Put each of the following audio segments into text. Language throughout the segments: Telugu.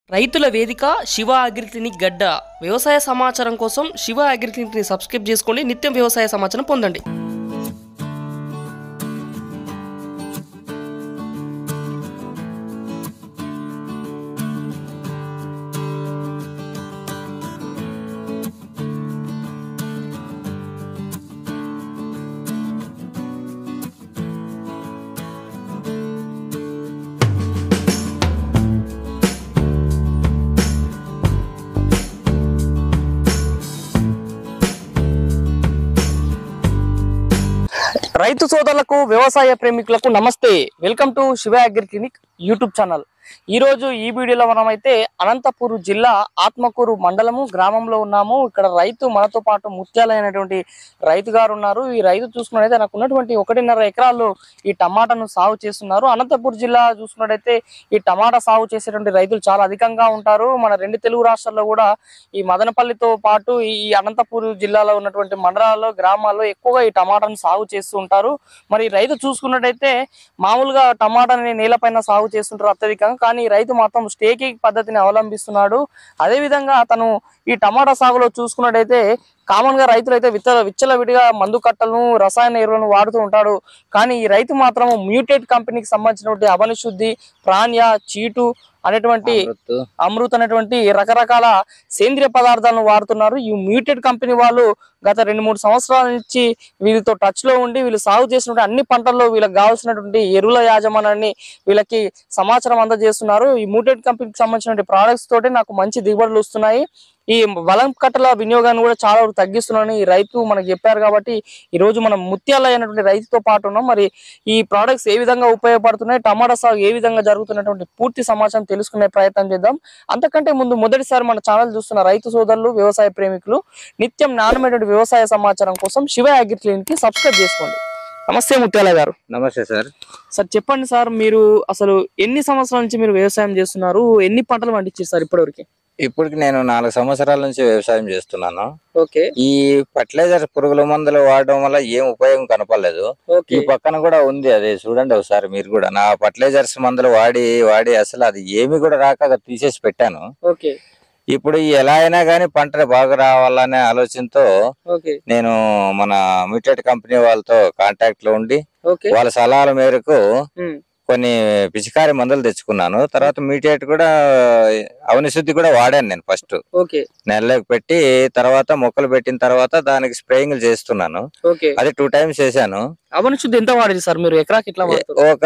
రైతుల వేదిక శివ అగ్రి క్లినిక్ గడ్డ వ్యవసాయ సమాచారం కోసం శివ అగ్రి క్లినిక్ని సబ్స్క్రైబ్ చేసుకోండి నిత్యం వ్యవసాయ సమాచారం పొందండి రైతు సోదరులకు వ్యవసాయ ప్రేమికులకు namaste welcome to Shiva agri clinic YouTube channel ఈ రోజు ఈ వీడియోలో మనం అయితే అనంతపూర్ జిల్లా ఆత్మకూరు మండలము గ్రామంలో ఉన్నాము ఇక్కడ రైతు మనతో పాటు ముత్యాలైనటువంటి రైతు గారు ఉన్నారు ఈ రైతు చూసుకున్నట్టయితే నాకు ఉన్నటువంటి ఒకటిన్నర ఎకరాల్లో ఈ టమాటాను సాగు చేస్తున్నారు అనంతపూర్ జిల్లా చూసుకున్నట్టయితే ఈ టమాటా సాగు చేసేటువంటి రైతులు చాలా అధికంగా ఉంటారు మన రెండు తెలుగు రాష్ట్రాల్లో కూడా ఈ మదనపల్లితో పాటు ఈ అనంతపూర్ జిల్లాలో ఉన్నటువంటి మండలాల్లో గ్రామాల్లో ఎక్కువగా ఈ టమాటాను సాగు చేస్తూ ఉంటారు మరి రైతు చూసుకున్నట్టయితే మామూలుగా టమాటాని నేలపైన సాగు చేస్తుంటారు అత్యధికంగా కానీ ఈ రైతు మాత్రం స్టేకింగ్ పద్ధతిని అవలంబిస్తున్నాడు అదే విధంగా తను ఈ టమాటా సాగులో చూసుకున్నట్టయితే కామన్ గా రైతులు అయితే విచ్చల విచ్చలవిడిగా మందు కట్టలను రసాయన ఎరువులను వాడుతూ ఉంటాడు కానీ ఈ రైతు మాత్రం మ్యూటేట్ కంపెనీకి సంబంధించినటువంటి అవని శుద్ధి ప్రాణ్య చీటు అనేటువంటి అమృత్ అమృత్ అనేటువంటి రకరకాల సేంద్రియ పదార్థాలను వాడుతున్నారు ఈ మ్యూటెడ్ కంపెనీ వాళ్ళు గత రెండు మూడు సంవత్సరాల నుంచి వీళ్ళతో టచ్ లో ఉండి వీళ్ళు సాగు చేసినటువంటి అన్ని పంటల్లో వీళ్ళకి కావాల్సినటువంటి ఎరువుల యాజమాన్యాన్ని వీళ్ళకి సమాచారం అందజేస్తున్నారు ఈ మ్యూటెడ్ కంపెనీకి సంబంధించిన ప్రోడక్ట్స్ తోటి నాకు మంచి దిగుబడులు వస్తున్నాయి ఈ బలం కట్టల వినియోగాన్ని కూడా చాలా వరకు తగ్గిస్తున్నారని ఈ రైతు మనకు చెప్పారు కాబట్టి ఈ రోజు మనం ముత్యాల అయినటువంటి రైతుతో పాటు ఉన్నాం మరి ఈ ప్రోడక్ట్స్ ఏ విధంగా ఉపయోగపడుతున్నాయి టమాటా సాగు ఏ విధంగా జరుగుతున్నటువంటి పూర్తి సమాచారం తెలుసుకునే ప్రయత్నం చేద్దాం అంతకంటే ముందు మొదటిసారి మన ఛానల్ చూస్తున్న రైతు సోదరులు వ్యవసాయ ప్రేమికులు నిత్యం నాణ్యమైనటువంటి వ్యవసాయ సమాచారం కోసం శివ అగ్రి క్లినిక్ కి సబ్స్క్రైబ్ చేసుకోండి నమస్తే ముత్యాల గారు నమస్తే సార్ సార్ చెప్పండి సార్ మీరు అసలు ఎన్ని సంవత్సరాల నుంచి మీరు వ్యవసాయం చేస్తున్నారు ఎన్ని పంటలు పండించారు సార్ ఇప్పటివరకు ఇప్పటికి నేను నాలుగు సంవత్సరాల నుంచి వ్యవసాయం చేస్తున్నాను ఓకే ఈ ఫర్టిలైజర్ పురుగుల మందులు వాడడం వల్ల ఏం ఉపయోగం కనపడలేదు ఓకే ఈ పక్కన కూడా ఉంది అది చూడండి ఒకసారి మీరు కూడా నా ఫర్టిలైజర్స్ మందులు వాడి వాడి అసలు అది ఏమి కూడా రాక అది తీసేసి పెట్టాను ఓకే ఇప్పుడు ఈ ఎలా అయినా కానీ పంట బాగా రావాలనే ఆలోచనతో ఓకే నేను మన మ్యూటెడ్ కంపెనీ వాళ్ళతో కాంటాక్ట్ లో ఉండి ఓకే వాళ్ళ సలహాల మేరకు ఉమ్, కొన్ని పిచికారి మందులు తెచ్చుకున్నాను తర్వాత మీటేట్ కూడా అవని శుద్ధి కూడా వాడాను నేను ఫస్ట్ ఓకే నెలలోకి పెట్టి తర్వాత మొక్కలు పెట్టిన తర్వాత దానికి స్ప్రేయింగ్ చేస్తున్నాను ఓకే అది టూ టైమ్స్ చేశాను అవని శుద్ధి ఎంత వాడేది సార్ మీరు ఎకరాకి ఎట్లా వాడుతారు ఒక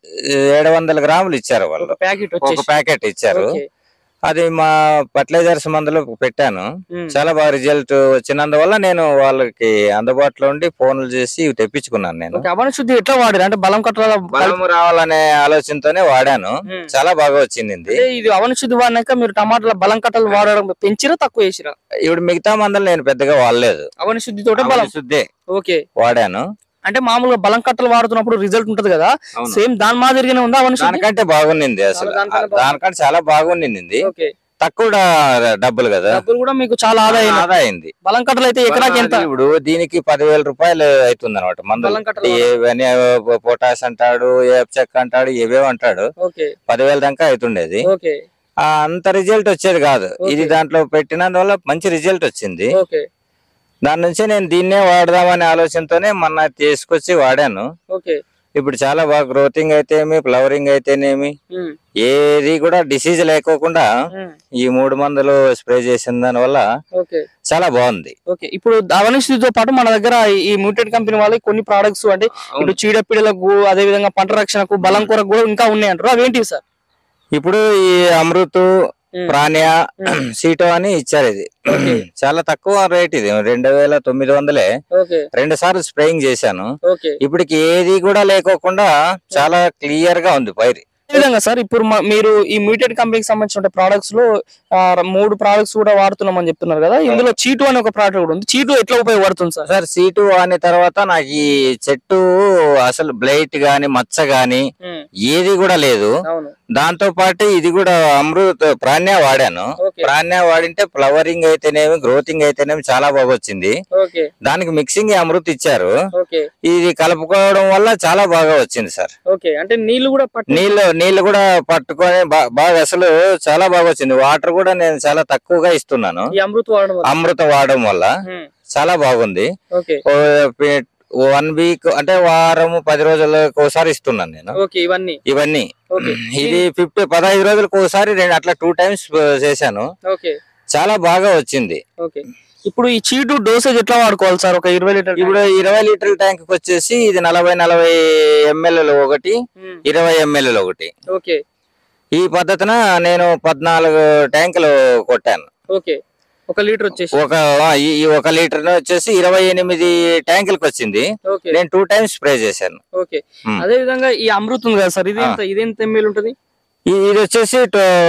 ఏడు వందల గ్రాములు ఇచ్చారు ఒక వాళ్ళు ప్యాకెట్ ఒక వచ్చేసి ప్యాకెట్ ఇచ్చారు ఓకే. అది మా ఫర్టిలైజర్స్ మందులు పెట్టాను ఉమ్, చాలా బాగా రిజల్ట్ వచ్చినందువల్ల నేను వాళ్ళకి అందుబాటులో ఉండి ఫోన్లు చేసి ఇవి తెప్పించుకున్నాను నేను ఓకే అవని శుద్ధి ఎట్లా వాడారు అంటే బలం కట్టాల బలము రావాలనే ఆలోచనతోనే వాడాను చాలా బాగా వచ్చింది ఇది. ఇది అవని శుద్ధి వాడినాక మీరు టమాటాల బలం కట్టలు వాడడం పెంచిరా తక్కువ చేసిరా ఇప్పుడు మిగతా మందులు నేను పెద్దగా వాడలేదు అవని శుద్ధి తోట బలం అవని శుద్ధే ఓకే వాడాను అంటే మామూలుగా బలం కట్టలు వాడుతున్నప్పుడు రిజల్ట్ ఉంటది కదా అవును. సేమ్ దాని మాదిరిగానే ఉందా అవని శుద్ధి దానికంటే బాగుండింది అసలు దానికన్నా బాగుంది. దానికంటే చాలా బాగుండింది ఓకే తక్కువ డబ్బులు కదా డబ్బులు కూడా మీకు చాలా ఆదాయం ఆదా అయింది బలం కట్టలు అయితే ఎకరాకి ఎంత ఇప్పుడు దీనికి పదివేల రూపాయలు అవుతుంది అనమాట మందులు బలం కట్టలు ఇవన్నీ పొటాష్ అంటాడు చెక్ అంటాడు ఏవేవో అంటాడు ఓకే పదివేల దాకా అవుతుండేది ఓకే ఆ, అంత రిజల్ట్ వచ్చేది కాదు ఇది దాంట్లో పెట్టినందువల్ల మంచి రిజల్ట్ వచ్చింది ఓకే దాని నుంచి నేను దీన్నే వాడదామనే ఆలోచనతోనే మొన్న తీసుకొచ్చి వాడాను ఓకే ఇప్పుడు చాలా బాగా గ్రోతింగ్ అయితేమి ఫ్లవరింగ్ అయితేనేమి ఉమ్, ఏది కూడా డిసీజ్ లేకోకుండా ఉమ్, ఈ మూడు మందులు స్ప్రే చేసిన దాని వల్ల ఓకే చాలా బాగుంది ఓకే ఇప్పుడు అవని శుద్ధితో పాటు మన దగ్గర ఈ మ్యూటెడ్ కంపెనీ వాళ్ళకి కొన్ని ప్రోడక్ట్స్ అంటే ఇప్పుడు చీడపీడలకు అదే విధంగా పంట రక్షణకు బలం కొరకు కూడా ఇంకా ఉన్నాయి అంటారు అవేంటివి సార్ ఇప్పుడు ఈ అమృత్ ప్రాణ్య సీటో అని ఇచ్చారు ఇది చాలా తక్కువ రేట్ ఇది రెండు వేల తొమ్మిది వందలే ఓకే రెండు సార్లు స్ప్రేయింగ్ చేశాను ఓకే ఇప్పటికి ఏది కూడా లేకోకుండా చాలా క్లియర్ గా ఉంది పైరి ఏ విధంగా సార్ ఇప్పుడు మ- మీరు ఈ మ్యూటెడ్ కంపెనీకి సంబంధించిన ప్రోడక్ట్స్ లో ఆ, మూడు ప్రోడక్ట్స్ కూడా వాడుతున్నామని చెప్తున్నారు కదా ఇందులో చీటు అనే ఒక ప్రోడక్ట్ కూడా ఉంది చీటు ఎట్లా ఉపయోగపడుతుంది సార్ సార్ సీటు అనే తర్వాత నాకు ఈ చెట్టు అసలు బ్లైట్ గాని మచ్చ గాని ఏది కూడా లేదు అవును దాంతో పాటు ఇది కూడా అమృత్ ప్రాణ్య వాడాను ఓకే ప్రాణ్య వాడింటే ఫ్లవరింగ్ అయితేనేమి గ్రోతింగ్ అయితేనేమి చాలా బాగా వచ్చింది ఓకే దానికి మిక్సింగ్ అమృత్ ఇచ్చారు ఓకే ఇది కలుపుకోవడం వల్ల చాలా బాగా వచ్చింది సార్ ఓకే అంటే నీళ్లు కూడా పట్టి నీళ్ళు నీళ్లు కూడా పట్టుకొని బా- బాగా అసలు చాలా బాగా వచ్చింది వాటర్ కూడా నేను చాలా తక్కువగా ఇస్తున్నాను ఈ అమృత్ వాడడం వల్ల అమృతం వాడడం వల్ల ఉమ్, చాలా బాగుంది ఓకే వన్ వీక్ అంటే వారం పది రోజులకు ఒకసారి ఇస్తున్నాను నేను ఓకే ఇవన్నీ ఇవన్నీ ఓకే ఇది ఫిఫ్టీ పదహైదు రోజులకు ఒకసారి రెండు అట్లా టూ టైమ్స్ చేశాను ఓకే చాలా బాగా వచ్చింది ఓకే ఇప్పుడు ఈ చీటు డోసేజ్ ఎట్లా వాడుకోవాలి సార్ ఒక ఇరవై లీటర్ ఇప్పుడు ఇరవై లీటర్ల ట్యాంక్ వచ్చేసి ఇది నలభై నలభై ఎంఎల్ ఒకటి ఇరవై ఎంఎల్ ఒకటి ఓకే ఈ పద్ధతిన నేను పద్నాలుగు ట్యాంకులు కొట్టాను ఓకే ఒక లీటర్ వచ్చేసి ఒక ఆ, ఈ ఈ ఒక లీటర్ వచ్చేసి ఇరవై ఎనిమిది ట్యాంకులకు వచ్చింది ఓకే నేను టూ టైమ్స్ స్ప్రే చేశాను ఓకే ఉమ్. అదే విధంగా ఈ అమృత్ ఉంది కదా సార్ ఇది ఎంత ఇది ఎంత ఎంఎల్ ఉంటది ఈ- ఇది వచ్చేసి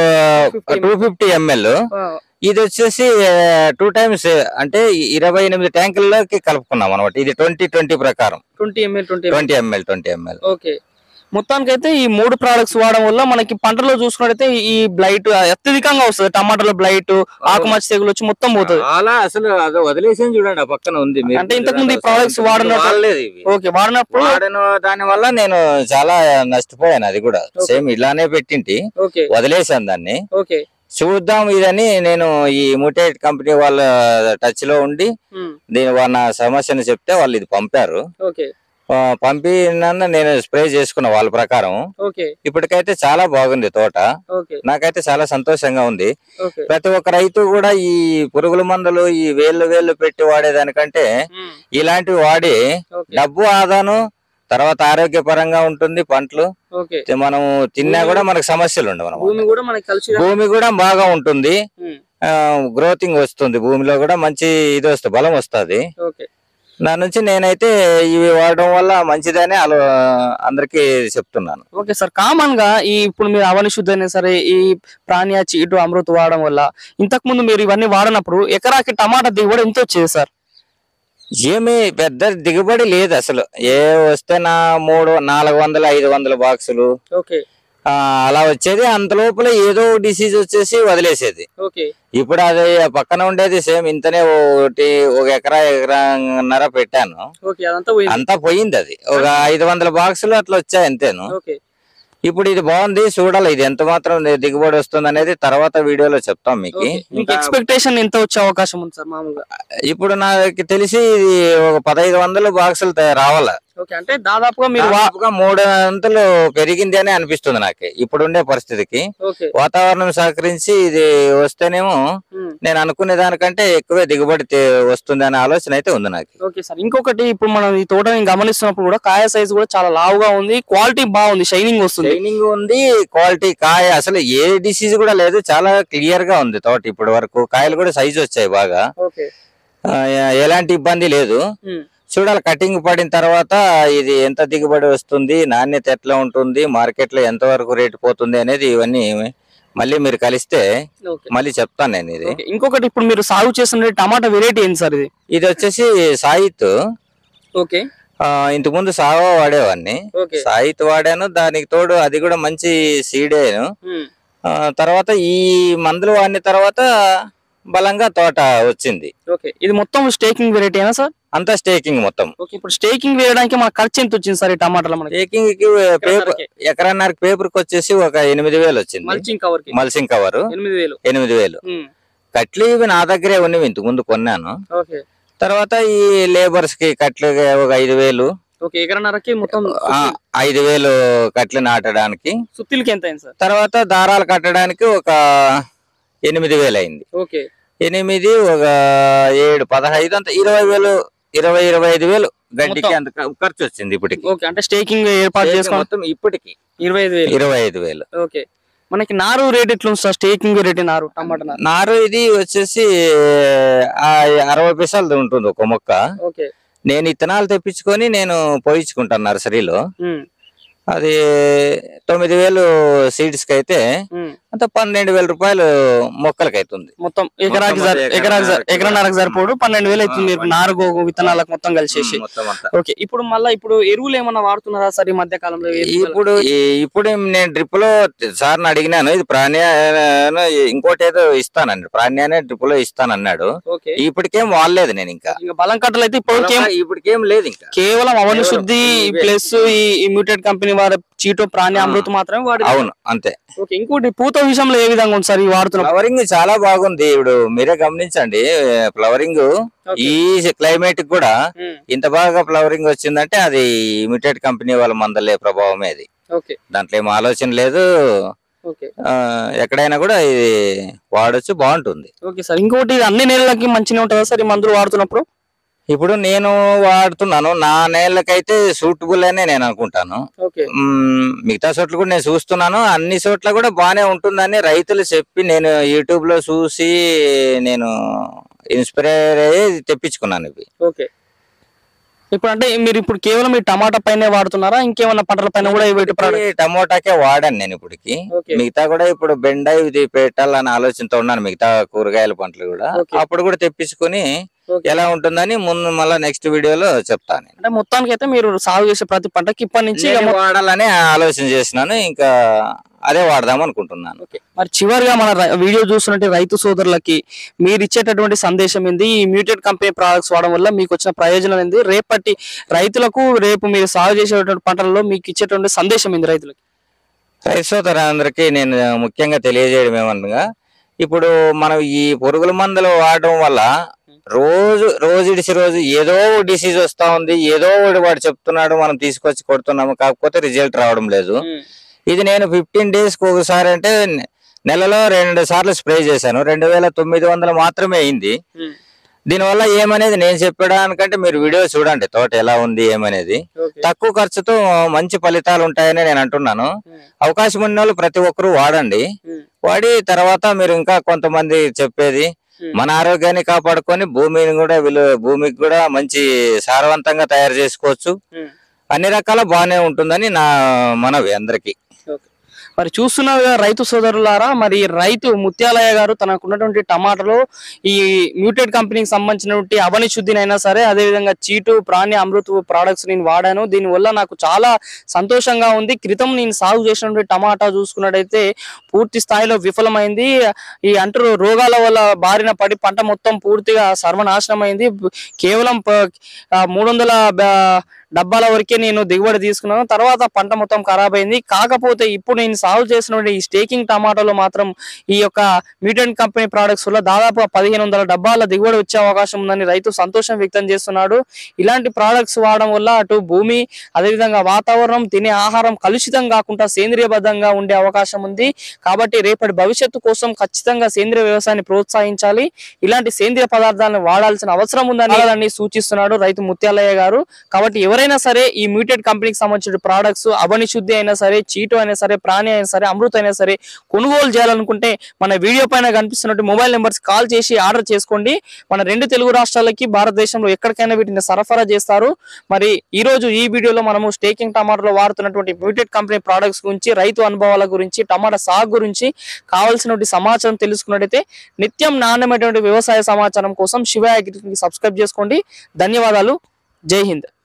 టూ ఫిఫ్టీ ఎంఎల్ ఆ, ఇది వచ్చేసి టూ టైమ్స్ అంటే ఇరవై ఎనిమిది ట్యాంకుల్లోకి కలుపుకున్నాం అనమాట ఇది ట్వంటీ ట్వంటీ ప్రకారం twenty ML twenty twenty ML twenty ML okay మొత్తానికైతే ఈ మూడు ప్రొడక్ట్స్ వాడడం వల్ల మనకి పంటలో చూసుకున్నట్టయితే ఈ బ్లైట్ అత్యధికంగా వస్తుంది టమాటాలో బ్లైట్ ఆకుమచ్చ తెగులు వచ్చి మొత్తం పోతుంది అలా అసలు అది వదిలేసి చూడండి ఆ పక్కన ఉంది మీరు అంటే ఇంతకు ముందు ఈ products వాడినట్టు- వాడలేదు ఇవి ఓకే వాడినప్పుడు వాడిన దాని వల్ల నేను చాలా నష్టపోయాను అది కూడా సేమ్ ఇలానే పెట్టింటి ఓకే వదిలేసాను దాన్ని ఓకే చూద్దాం ఇదని నేను ఈ ముటేట్ కంపెనీ వాళ్ళ టచ్ లో ఉండి ఉమ్, దీని వాళ్ళ నా సమస్యను చెప్తే వాళ్ళు ఇది పంపారు ఓకే ఆ, పంపిన నేను స్ప్రే చేసుకున్న వాళ్ళ ప్రకారం ఓకే ఇప్పటికైతే చాలా బాగుంది తోట ఓకే నాకైతే చాలా సంతోషంగా ఉంది ఓకే ప్రతి ఒక్క రైతు కూడా ఈ పురుగుల మందులు ఈ వేళ్ళు వేళ్ళు పెట్టి వాడేదానికంటే ఉమ్, ఇలాంటివి వాడి ఓకే డబ్బు ఆదాను తర్వాత ఆరోగ్యపరంగా ఉంటుంది పంటలు ఓకే మనం తిన్నా కూడా మనకు సమస్యలు ఉండవు అన్నమాట. భూమి కూడా మనకి కలిసి భూమి కూడా బాగా ఉంటుంది ఉమ్, గ్రోతింగ్ వస్తుంది భూమిలో కూడా మంచి ఇది వస్తుంది బలం వస్తుంది ఓకే నా నుంచి నేనైతే ఇవి వాడడం వల్ల మంచిదని అలా అందరికి చెప్తున్నాను ఓకే సార్ కామన్ గా ఈ ఇప్పుడు మీరు అవని శుద్ధి అయినా సరే ఈ ప్రాణ్య చీటు అమృత వాడడం వల్ల ఇంతకు ముందు మీరు ఇవన్నీ వాడినప్పుడు ఎకరాకి టమాటా దిగుబడి ఎంత వచ్చేది సార్ ఏమి పెద్ద దిగుబడి లేదు అసలు ఏ వస్తే నా మూడు నాలుగు వందల ఐదు వందల బాక్సులు ఓకే ఆ, అలా వచ్చేది అంత లోపల ఏదో డిసీజ్ వచ్చేసి వదిలేసేది ఓకే ఇప్పుడు అది పక్కన ఉండేది సేమ్ ఇంతనే ఒకటి ఒక ఎకరా ఎకరాన్నర పెట్టాను ఓకే అదంతా పోయింది అంతా పోయింది అది ఒక ఐదు వందల బాక్సులు అట్లా వచ్చాయి అంతేను ఓకే ఇప్పుడు ఇది బాగుంది చూడాలి ఇది ఎంత మాత్రం దిగుబడి వస్తుంది అనేది తర్వాత వీడియోలో చెప్తాం మీకు ఓకే. మీకు ఎక్స్పెక్టేషన్ ఎంత వచ్చే అవకాశం ఉంది సార్ మామూలుగా ఇప్పుడు నాకు తెలిసి ఇది ఒక పదహైదు వందలు బాక్సులు తయ- రావాల ఓకే అంటే దాదాపుగా మీరు వా- దాదాపుగా మూడు అంతలు పెరిగింది అని అనిపిస్తుంది నాకు ఇప్పుడుండే పరిస్థితికి ఓకే వాతావరణం సహకరించి ఇది వస్తేనేమో ఉమ్, నేను అనుకునే దానికంటే ఎక్కువే దిగుబడి తే- వస్తుంది అనే ఆలోచన అయితే ఉంది నాకు ఓకే సార్ ఇంకొకటి ఇప్పుడు మనం ఈ తోటని గమనిస్తున్నప్పుడు కూడా కాయ సైజ్ కూడా చాలా లావుగా ఉంది క్వాలిటీ బాగుంది షైనింగ్ వస్తుంది ట్రైనింగ్ ఉంది క్వాలిటీ కాయ అసలు ఏ డిసీజ్ కూడా లేదు చాలా క్లియర్ గా ఉంది తోట ఇప్పటి వరకు కాయలు కూడా సైజ్ వచ్చాయి బాగా ఓకే ఆ, ఎలాంటి ఇబ్బంది లేదు ఉమ్, చూడాలి కటింగ్ పడిన తర్వాత ఇది ఎంత దిగుబడి వస్తుంది నాణ్యత ఎట్లా ఉంటుంది మార్కెట్ లో ఎంత వరకు రేటు పోతుంది అనేది ఇవన్నీ మళ్ళీ మీరు కలిస్తే ఓకే మళ్ళీ చెప్తాను నేను ఇది ఓకే. ఇంకొకటి ఇప్పుడు మీరు సాగు చేస్తున్న టమాటా వెరైటీ ఏంటి సార్ ఇది ఇది వచ్చేసి సాయిత్ ఓకే ఆ, ఇంతకుముందు సావా వాడేవాడిని ఓకే సాయిత్ వాడాను దానికి తోడు అది కూడా మంచి సీడేను ఉమ్, ఆ, తర్వాత ఈ మందులు వాడిన తర్వాత బలంగా తోట వచ్చింది ఓకే ఇది మొత్తం స్టేకింగ్ వెరైటీనా సార్ అంతా స్టేకింగ్ మొత్తం ఓకే ఇప్పుడు స్టేకింగ్ వేయడానికి మన ఖర్చు ఎంత వచ్చింది సార్ ఈ టమాటాలో మనకి స్టేకింగ్ కి పేపర్ ఎకరన్నరకి. ఎకరన్నర పేపర్ కి వచ్చేసి ఒక ఎనిమిది వేలు వచ్చింది మల్చింగ్ కవర్ కి మల్సింగ్ కవర్ ఎనిమిది వేలు ఎనిమిది వేలు ఉమ్, కట్లు ఇవి నా దగ్గరే ఉన్నవి ఇంతకు ముందు కొన్నాను ఓకే తర్వాత ఈ లేబర్స్ కి కట్లు ఒక ఐదు వేలు ఓకే ఎకరన్నరకి మొత్తం ఆ, ఐదు వేలు కట్లు నాటడానికి సుత్తిలకి ఎంత అయింది సార్ తర్వాత దారాలు కట్టడానికి ఒక ఎనిమిది వేలు అయింది ఓకే ఎనిమిది ఒక ఏడు పదహైదు అంత ఇరవై వేలు ఇరవై ఇరవై ఐదు వేలు గడ్డికి మొత్తం. అంత ఖ- ఖర్చు వచ్చింది ఇప్పటికి ఓకే అంటే స్టేకింగ్ ఏర్పాటు చేసుకోవాలి మొత్తం ఇప్పటికి ఇరవై ఐదు వేలు ఇరవై ఐదు వేలు ఓకే మనకి నారు రేట్ ఎట్లా ఉంది సార్ స్టేకింగ్ రేట్ నారు టమాటా నారు నారు ఇది వచ్చేసి ఆ అరవై పైసలు ఉంటుంది ఒక మొక్క ఓకే నేను ఇత్తనాలు తెప్పించుకొని నేను పోయించుకుంటాను నర్సరీలో ఉమ్, అది తొమ్మిది వేలు సీడ్స్ కి అయితే ఉమ్. అంత పన్నెండు వేల రూపాయలు మొక్కలకి అవుతుంది మొత్తం ఎకరాకి మొత్తం సరి- ఎకరా- ఎకరాకి సరి- ఎకరా- ఎకరన్నరకు సరిపోడు పన్నెండు వేలు అవుతుంది మీరు నారు గోగు విత్తనాలకు మొత్తం కలిసేసి మొత్తం అంతా ఓకే ఇప్పుడు మళ్ళీ ఇప్పుడు ఎరువులు ఏమన్నా వాడుతున్నారా సార్ ఈ మధ్య కాలంలో ఎరువులు? ఇప్పుడు ఈ- ఇప్పుడు నేను డ్రిప్ లో సార్ని అడిగినాను ఇది ప్రాణ్య ఇంకోటి ఏదో ఇస్తానండి ప్రాణ్యానే డ్రిప్ లో ఇస్తానన్నాడు ఓకే ఇప్పటికేం వాడలేదు నేను ఇంకా ఇంకా బలం కట్టలు అయితే ఇప్పుడు కేం- ఇప్పటికేం లేదు ఇంకా కేవలం అవని కేవలం శుద్ధి ఇవే. ప్లస్ ఈ మ్యూటెడ్ కంపెనీ వారి చీటో ప్రాణి అమృత్ మాత్రమే వాడి అవును అంతే ఓకే ఇంకోటి పూత విషయంలో ఏ విధంగా ఉంది సార్ ఈ వాడుతున్న ఫ్లవరింగ్ చాలా బాగుంది ఇప్పుడు మీరే గమనించండి ఫ్లవరింగ్ ఈ క్లైమేట్ కూడా ఉమ్, ఇంత బాగా ఫ్లవరింగ్ వచ్చిందంటే అది ఇమిటెడ్ కంపెనీ వాళ్ళ మందలే ప్రభావమే అది ఓకే దాంట్లో ఏం ఆలోచన లేదు ఓకే ఆ, ఎక్కడైనా కూడా ఇది వాడొచ్చు బాగుంటుంది ఓకే సార్ ఇంకోటి ఇది అన్ని నెలలకి మంచిగా ఉంటుందా సార్ ఈ మందులు వాడుతున్నప్పుడు ఇప్పుడు నేను వాడుతున్నాను నా నేలకైతే సూటబుల్ అనే నేను అనుకుంటాను ఓకే మ్మ్, మిగతా చోట్ల కూడా నేను చూస్తున్నాను అన్ని చోట్ల కూడా బాగానే ఉంటుందని రైతులు చెప్పి నేను యూట్యూబ్ లో చూసి నేను ఇన్స్పైర్ అయ్యి తెప్పించుకున్నాను ఇవి ఓకే ఇప్పుడు అంటే మీరు ఇప్పుడు కేవలం ఈ టమాటా పైనే వాడుతున్నారా ఇంకేమన్నా పంటల పైన కూడా వీటి ప్రోడక్ట్ ఈ టమోటాకే వాడాను నేను ఇప్పటికి ఓకే మిగతా కూడా ఇప్పుడు బెండ ఇది పెట్టాలని ఆలోచనతో ఉన్నాను మిగతా కూరగాయల పంటలు కూడా Okay. అప్పుడు కూడా తెప్పించుకొని Okay. ఎలా ఉంటుందని ముందు మళ్ళీ నెక్స్ట్ వీడియోలో చెప్తాను నేను. అంటే మొత్తానికి అయితే మీరు సాగు చేసే ప్రతి పంటకి ఇప్పటి నుంచి ఇక నేను వాడాలని ఆలోచన చేసినాను ఇంకా అదే వాడదాం అనుకుంటున్నాను ఓకే. మరి చివరిగా మన రై- వీడియో చూస్తున్నట్టు రైతు సోదరులకి మీరు ఇచ్చేటటువంటి సందేశం ఏంది ఈ మ్యూటెడ్ కంపెనీ ప్రొడక్ట్స్ వాడడం వల్ల మీకు వచ్చిన ప్రయోజనం ఏంది రేపటి రైతులకు రేపు మీరు సాగు చేసేటువంటి పంటలలో మీకు ఇచ్చేటువంటి సందేశం ఏంది రైతులకి రైతు సోదరులందరికీ నేను ముఖ్యంగా తెలియజేయడం ఏమనగా ఇప్పుడు మనం ఈ పురుగుల మందులు వాడడం వల్ల రోజు రోజు ఇడిసి రోజు ఏదో డిసీజ్ వస్తా ఉంది ఏదో ఒకటి వాడు చెప్తున్నాడు మనం తీసుకొచ్చి కొడుతున్నాము కాకపోతే రిజల్ట్ రావడం లేదు ఇది నేను ఫిఫ్టీన్ డేస్ కి ఒకసారి అంటే నె- నెలలో రెండు సార్లు స్ప్రే చేశాను రెండు వేల తొమ్మిది వందలు మాత్రమే అయింది దీనివల్ల ఏమనేది నేను చెప్పడానికంటే మీరు వీడియో చూడండి తోట ఎలా ఉంది ఏమనేది తక్కువ ఖర్చుతో మంచి ఫలితాలు ఉంటాయని నేను అంటున్నాను అవకాశం ఉన్న వాళ్ళు ప్రతి ఒక్కరూ వాడండి వాడి తర్వాత మీరు ఇంకా కొంతమంది చెప్పేది మన ఆరోగ్యాన్ని కాపాడుకొని భూమిని కూడా విలువ భూమికి కూడా మంచి సారవంతంగా తయారు చేసుకోవచ్చు అన్ని రకాల బాగానే ఉంటుందని నా మనవి అందరికి మరి చూస్తున్నారు కదా రైతు సోదరులారా మరి రైతు ముత్యాలయ్య గారు తనకు ఉన్నటువంటి టమాటాలో ఈ మ్యూటెడ్ కంపెనీకి సంబంధించినటువంటి అవని శుద్ధినైనా సరే అదే విధంగా చీటు ప్రాణి అమృత్ ప్రొడక్ట్స్ నేను వాడాను దీనివల్ల నాకు చాలా సంతోషంగా ఉంది క్రితం నేను సాగు చేసినటువంటి టమాటా చూసుకున్నట్టయితే పూర్తి స్థాయిలో విఫలమైంది ఈ అంటరు రోగాల వల్ల బారిన పడి పంట మొత్తం పూర్తిగా సర్వనాశనం అయింది కేవలం మూడు వందల డబ్బాల వరకే నేను దిగుబడి తీసుకున్నాను తర్వాత పంట మొత్తం ఖరాబ్ అయింది కాకపోతే ఇప్పుడు నేను సాగు చేసిన ఈ స్టేకింగ్ టమాటాలో మాత్రం ఈ యొక్క మ్యూటెంట్ కంపెనీ ప్రొడక్ట్స్ వల్ల దాదాపు పదిహేను వందల డబ్బాల దిగుబడి వచ్చే అవకాశం ఉందని రైతు సంతోషం వ్యక్తం చేస్తున్నాడు ఇలాంటి ప్రొడక్ట్స్ వాడడం వల్ల అటు భూమి అదేవిధంగా వాతావరణం తినే ఆహారం కలుషితం కాకుండా సేంద్రియబద్ధంగా ఉండే అవకాశం ఉంది కాబట్టి రేపటి భవిష్యత్తు కోసం ఖచ్చితంగా సేంద్రియ వ్యవసాయాన్ని ప్రోత్సహించాలి ఇలాంటి సేంద్రియ పదార్థాలను వాడాల్సిన అవసరం ఉందని వాళ్ళని సూచిస్తున్నాడు రైతు ముత్యాలయ్య గారు కాబట్టి ఎవరైనా సరే ఈ మ్యూటెడ్ కంపెనీకి సంబంధించిన ప్రొడక్ట్స్ అవని శుద్ధి అయినా సరే చీటు అయినా సరే ప్రాణి అయినా సరే అమృత అయినా సరే కొనుగోలు చేయాలనుకుంటే మన వీడియో పైన కనిపిస్తున్నట్టు మొబైల్ నెంబర్స్ కాల్ చేసి ఆర్డర్ చేసుకోండి మన రెండు తెలుగు రాష్ట్రాలకి భారతదేశంలో ఎక్కడికైనా వీటిని సరఫరా చేస్తారు మరి ఈ రోజు ఈ వీడియోలో మనము స్టేకింగ్ టమాటాలో వాడుతున్నటువంటి మ్యూటెడ్ కంపెనీ ప్రొడక్ట్స్ గురించి రైతు అనుభవాల గురించి టమాటా సాగు గురించి కావాల్సినటువంటి సమాచారం తెలుసుకున్నట్టయితే నిత్యం నాణ్యమైనటువంటి వ్యవసాయ సమాచారం కోసం శివ అగ్రికి సబ్స్క్రైబ్ చేసుకోండి ధన్యవాదాలు జై హింద్